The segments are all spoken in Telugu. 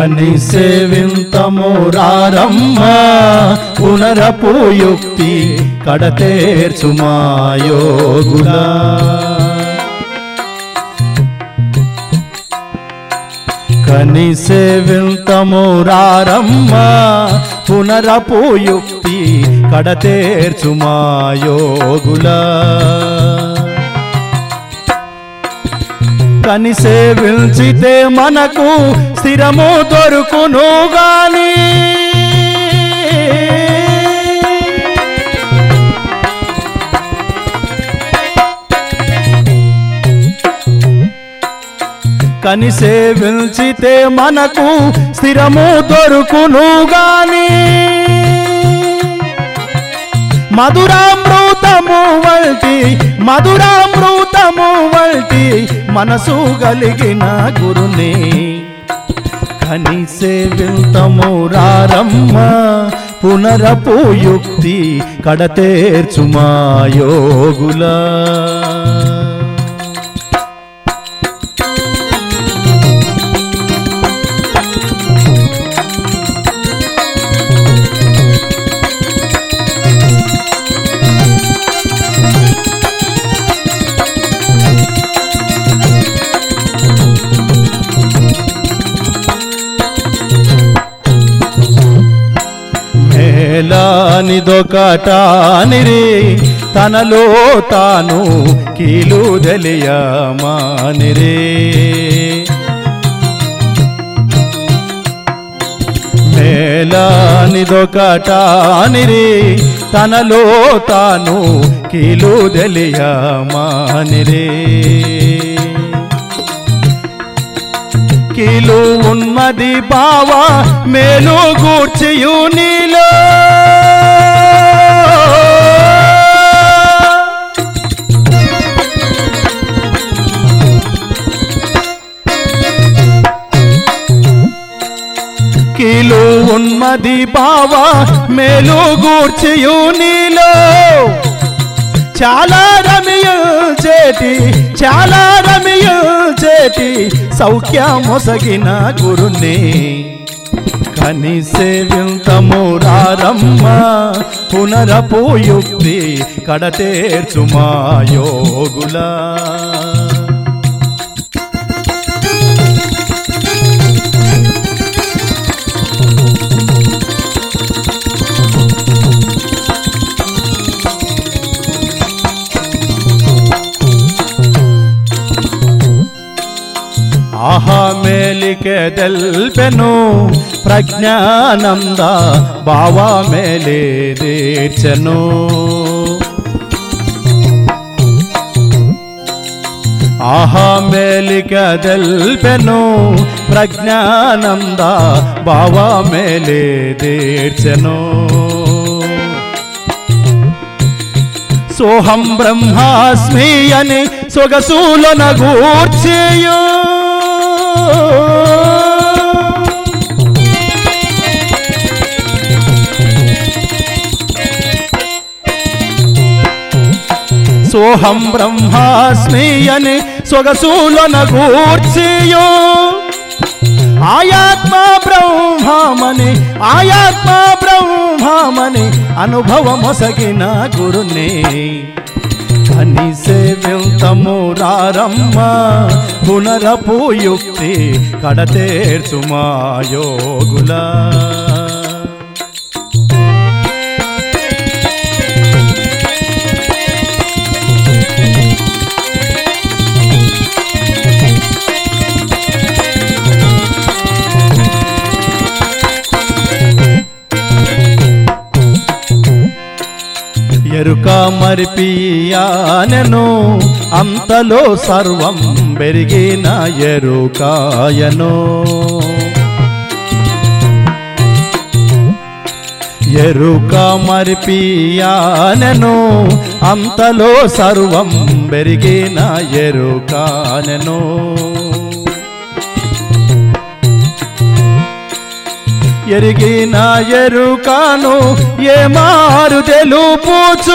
కని సేవింతము రారమ్మ పునరపుయుక్తి కడతేర్చుమాయోగులా కని సేవింతము రారమ్మ పునరపుయుక్తి కడతేర్చుమాయోగులా కని సేవించితే మనకు స్థిరము దొరుకును గాని కని సేవించితే మనకు స్థిరము దొరుకును గాని మధురామృతము వంటి మధురామృతము వంటి మనసు కలిగిన గురుని కని సేవింతము రారమ్మ పునరపుయుక్తి కడతేర్చుమాయోగులా మేలానిదొకటానిరి తనలో తాను కీలు తెలియమానిరే మేలానిదొకటానిరి తనలో తాను కీలు తెలియమానిరే కీలు ఉన్నది బావా మేలు గూర్చియు నీలో కీలు ఉన్నది బావా మేలు గూర్చియు నీలో చాలా రమియుచేటి చాలా రమియుచేటి సౌఖ్యమొసగిన గురుని కని సేవింతము రారమ్మ పునరపుయుక్తి కడతేర్చుమాయోగులా ఆహా మేలికే తెల్పెను ప్రజ్ఞానంద బావా మేలే తీర్చెను ఆహా మేలిక తెల్పెను ప్రజ్ఞానంద బావా మేలే తీర్చెను సోహం బ్రహ్మాస్మి అని సొగసూలన గూర్చియు సోహం బ్రహ్మాస్మి అని సొగసూలన గూర్చియు ఆయాత్మ బ్రహ్మమని ఆయాత్మ బ్రహ్మమని అనుభవమొసగిన గురుని కని సేవింతము రారమ్మ పునరపుయుక్తి కడతేర్చుమాయోగులా ఎరుక మరిపియానెను అంతలో సర్వం పెరిగిన ఎరుకాయను ఎరుక మరిపియానెను అంతలో సర్వం పెరిగిన ఎరుకానెను ఎరిగిన ఎరుకాను ఏ మారు తెలుపుచు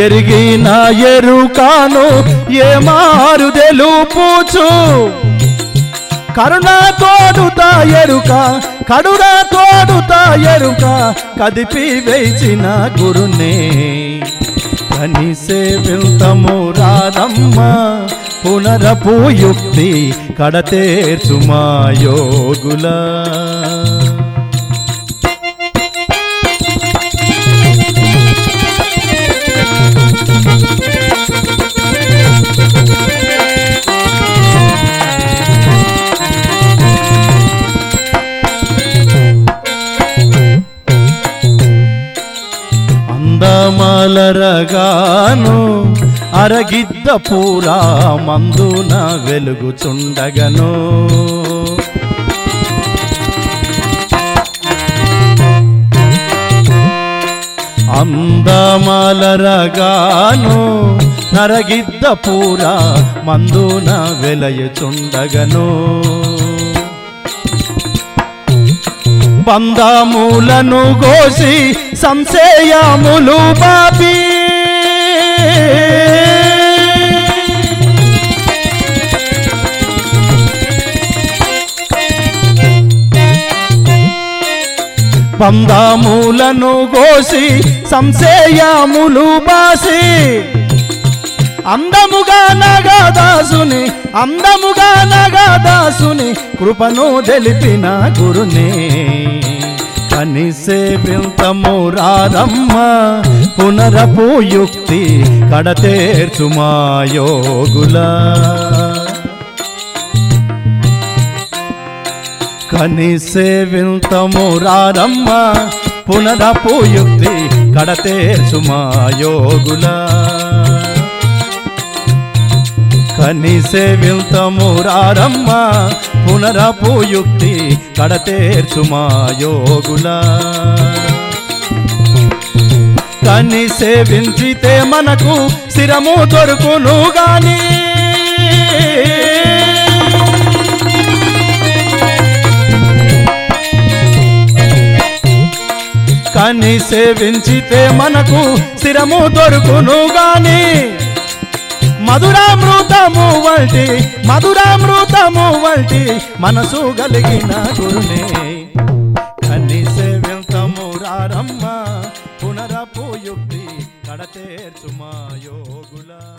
ఎరిగిన ఎరుకాను ఏ మారు తెలుపుచు కరుణ తోడుతా ఎరుక కడున తోడుతా ఎరుక కదిపి వేచిన గురునే కనిసే వెళ్తము రారమ్మ పునరపు యుక్తి కడతేర్చుమా యోగుల అందమలరగాను అరగిద్ద పూరా మందున వెలుగుచుండగను అందమలరగాను నరగిద్ద పూరా మందున వెలయుచుండగను బంధములను గోసి సంశయములు బాపి బంధములను గోసి సంశయములు బాసి అందముగా నగదాసుని అందముగా నగదాసుని కృపను తెలిపిన గురునే కనిసే వింతము రారమ్మ పునరపు యుక్తి కడతేర్చుమా యోగుల కనిసే వింతము రారమ్మ పునరపు యుక్తి కడతేర్చుమా యోగుల కనిసే వింతము రారమ్మ పునరపు యుక్తి కడతేర్చుమా యోగుల కని సేవించితే మనకు స్థిరము దొరుకును గాని కని సేవించితే మనకు స్థిరము దొరుకును గాని మధురామృతము వంటి మధురామృతము వంటి మనసు కలిగిన గురునే కనీసే వెళ్తాము రారమ్మ పునరపు యుక్తి కడతేర్చుమా యోగులా